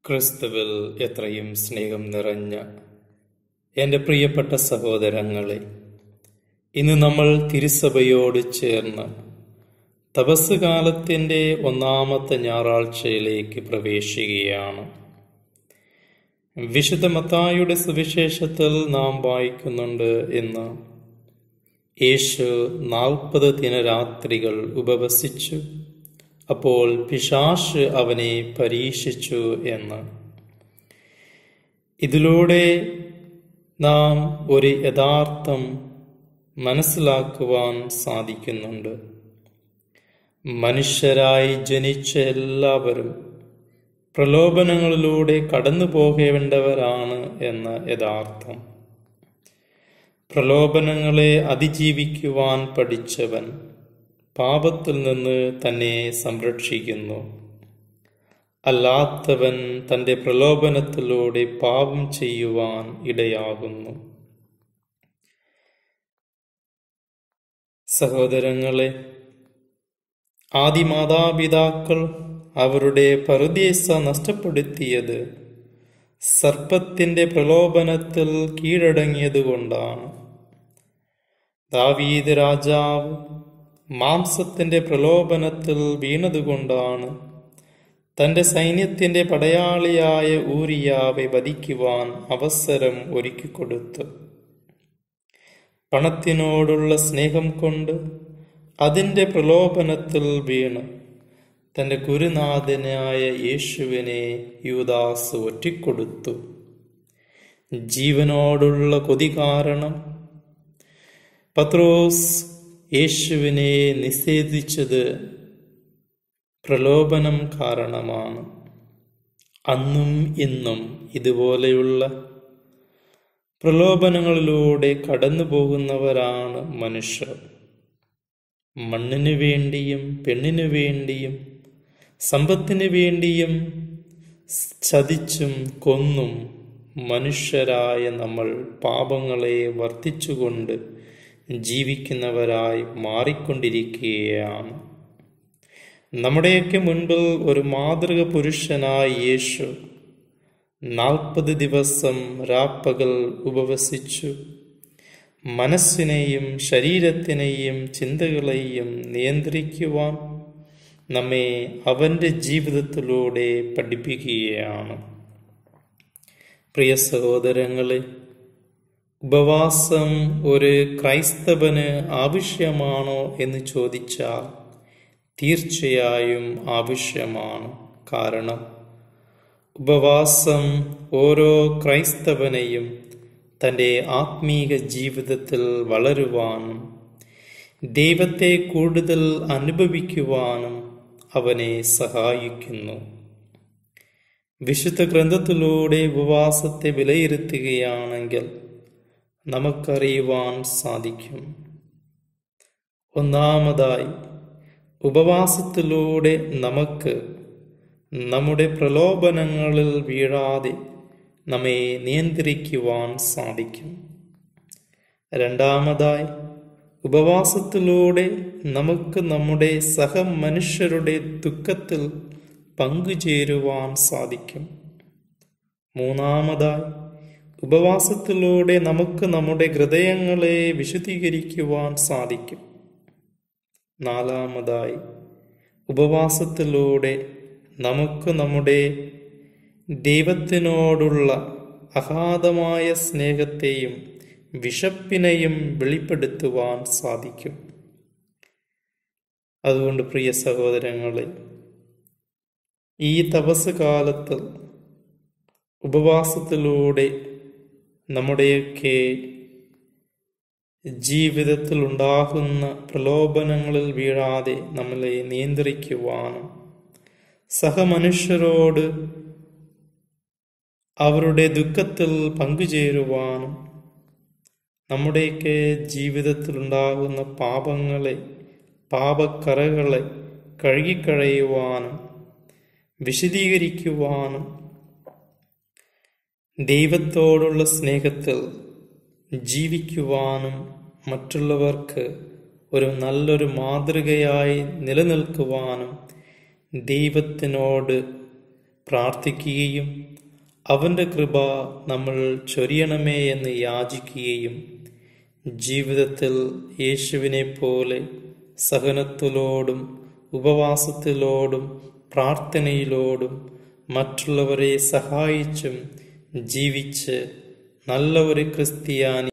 ക്രിസ്തുവിൽ എത്രയും സ്നേഹം നിറഞ്ഞ എൻ്റെ പ്രിയപ്പെട്ട സഹോദരങ്ങളെ ഇന്ന് നമ്മൾ തിരുസഭയോട് ചേർന്ന് തപസ് കാലത്തിൻ്റെ ഒന്നാമത്തെ ഞായറാഴ്ചയിലേക്ക് പ്രവേശിക്കുകയാണ് വിശുദ്ധ മത്തായുടെ സുവിശേഷത്തിൽ നാം വായിക്കുന്നുണ്ട് എന്ന് യേശു നാൽപ്പത് ദിനരാത്രികൾ ഉപവസിച്ചു അപ്പോൾ പിശാഷ് അവനെ പരീക്ഷിച്ചു എന്ന് ഇതിലൂടെ നാം ഒരു യഥാർത്ഥം മനസ്സിലാക്കുവാൻ സാധിക്കുന്നുണ്ട് മനുഷ്യരായി ജനിച്ച എല്ലാവരും പ്രലോഭനങ്ങളിലൂടെ കടന്നു പോകേണ്ടവരാണ് എന്ന യഥാർത്ഥം പ്രലോഭനങ്ങളെ അതിജീവിക്കുവാൻ പഠിച്ചവൻ പാപത്തിൽ നിന്ന് തന്നെ സംരക്ഷിക്കുന്നു അല്ലാത്തവൻ തന്റെ പ്രലോഭനത്തിലൂടെ പാപം ചെയ്യുവാൻ ഇടയാകുന്നു സഹോദരങ്ങളെ ആദിമാതാപിതാക്കൾ അവരുടെ പറുദേശ നഷ്ടപ്പെടുത്തിയത് സർപ്പത്തിന്റെ പ്രലോഭനത്തിൽ കീഴടങ്ങിയതുകൊണ്ടാണ് ദാവീദ് രാജാവ് മാംസത്തിന്റെ പ്രലോഭനത്തിൽ വീണതുകൊണ്ടാണ് തന്റെ സൈന്യത്തിന്റെ പടയാളിയായ ഊരിയാവെ വധിക്കുവാൻ അവസരം ഒരുക്കിക്കൊടുത്തു പണത്തിനോടുള്ള സ്നേഹം കൊണ്ട് അതിന്റെ പ്രലോഭനത്തിൽ വീണ് തന്റെ ഗുരുനാഥനായ യേശുവിനെ യൂദാസ് ഒറ്റിക്കൊടുത്തു ജീവനോടുള്ള കൊതി കാരണം പത്രോസ് യേശുവിനെ നിഷേധിച്ചത് പ്രലോഭനം കാരണമാണ് അന്നും ഇന്നും ഇതുപോലെയുള്ള പ്രലോഭനങ്ങളിലൂടെ കടന്നു പോകുന്നവരാണ് മനുഷ്യർ മണ്ണിനു വേണ്ടിയും പെണ്ണിനു വേണ്ടിയും സമ്പത്തിനു വേണ്ടിയും ചതിച്ചും കൊന്നും മനുഷ്യരായ നമ്മൾ പാപങ്ങളെ വർദ്ധിച്ചുകൊണ്ട് ജീവിക്കുന്നവരായി മാറിക്കൊണ്ടിരിക്കുകയാണ് നമ്മുടെയൊക്കെ മുൻപിൽ ഒരു മാതൃക പുരുഷനായ യേശു നാൽപ്പത് ദിവസം രാപ്പകൽ ഉപവസിച്ചു മനസ്സിനെയും ശരീരത്തിനെയും ചിന്തകളെയും നിയന്ത്രിക്കുവാൻ നമ്മെ അവന്റെ ജീവിതത്തിലൂടെ പഠിപ്പിക്കുകയാണ് പ്രിയ സഹോദരങ്ങളെ ഉപവാസം ഒരു ക്രൈസ്തവന് ആവശ്യമാണോ എന്ന് ചോദിച്ചാൽ തീർച്ചയായും ആവശ്യമാണ് കാരണം ഉപവാസം ഓരോ ക്രൈസ്തവനെയും തൻ്റെ ആത്മീക ജീവിതത്തിൽ വളരുവാനും ദൈവത്തെ കൂടുതൽ അനുഭവിക്കുവാനും അവനെ സഹായിക്കുന്നു വിശുദ്ധ ഗ്രന്ഥത്തിലൂടെ ഉപവാസത്തെ വിലയിരുത്തുകയാണെങ്കിൽ നമുക്കറിയുവാൻ സാധിക്കും ഒന്നാമതായി ഉപവാസത്തിലൂടെ നമുക്ക് നമ്മുടെ പ്രലോഭനങ്ങളിൽ വീഴാതെ നമ്മെ നിയന്ത്രിക്കുവാൻ സാധിക്കും രണ്ടാമതായി ഉപവാസത്തിലൂടെ നമുക്ക് നമ്മുടെ സഹമനുഷ്യരുടെ ദുഃഖത്തിൽ പങ്കുചേരുവാൻ സാധിക്കും മൂന്നാമതായി ഉപവാസത്തിലൂടെ നമുക്ക് നമ്മുടെ ഹൃദയങ്ങളെ വിശുദ്ധീകരിക്കുവാൻ സാധിക്കും നാലാമതായി ഉപവാസത്തിലൂടെ നമുക്ക് നമ്മുടെ ദൈവത്തിനോടുള്ള അഗാധമായ സ്നേഹത്തെയും വിശപ്പിനെയും വെളിപ്പെടുത്തുവാൻ സാധിക്കും അതുകൊണ്ട് പ്രിയ സഹോദരങ്ങളെ ഈ തപസ് കാലത്ത് ഉപവാസത്തിലൂടെ നമ്മുടെയൊക്കെ ജീവിതത്തിൽ ഉണ്ടാകുന്ന പ്രലോഭനങ്ങളിൽ വീഴാതെ നമ്മളെ നിയന്ത്രിക്കുവാനും സഹമനുഷ്യരോട് അവരുടെ ദുഃഖത്തിൽ പങ്കുചേരുവാനും നമ്മുടെയൊക്കെ ജീവിതത്തിൽ ഉണ്ടാകുന്ന പാപങ്ങളെ പാപക്കറകളെ കഴുകിക്കളയുവാനും വിശദീകരിക്കുവാനും ദൈവത്തോടുള്ള സ്നേഹത്തിൽ ജീവിക്കുവാനും മറ്റുള്ളവർക്ക് ഒരു നല്ലൊരു മാതൃകയായി നിലനിൽക്കുവാനും ദൈവത്തിനോട് പ്രാർത്ഥിക്കുകയും അവൻ്റെ കൃപ നമ്മൾ ചൊരിയണമേ എന്ന് യാചിക്കുകയും ജീവിതത്തിൽ യേശുവിനെ പോലെ സഹനത്തിലോടും ഉപവാസത്തിലോടും പ്രാർത്ഥനയിലോടും മറ്റുള്ളവരെ സഹായിച്ചും ജീവിച്ച് നല്ല ഒരു ക്രിസ്ത്യാനി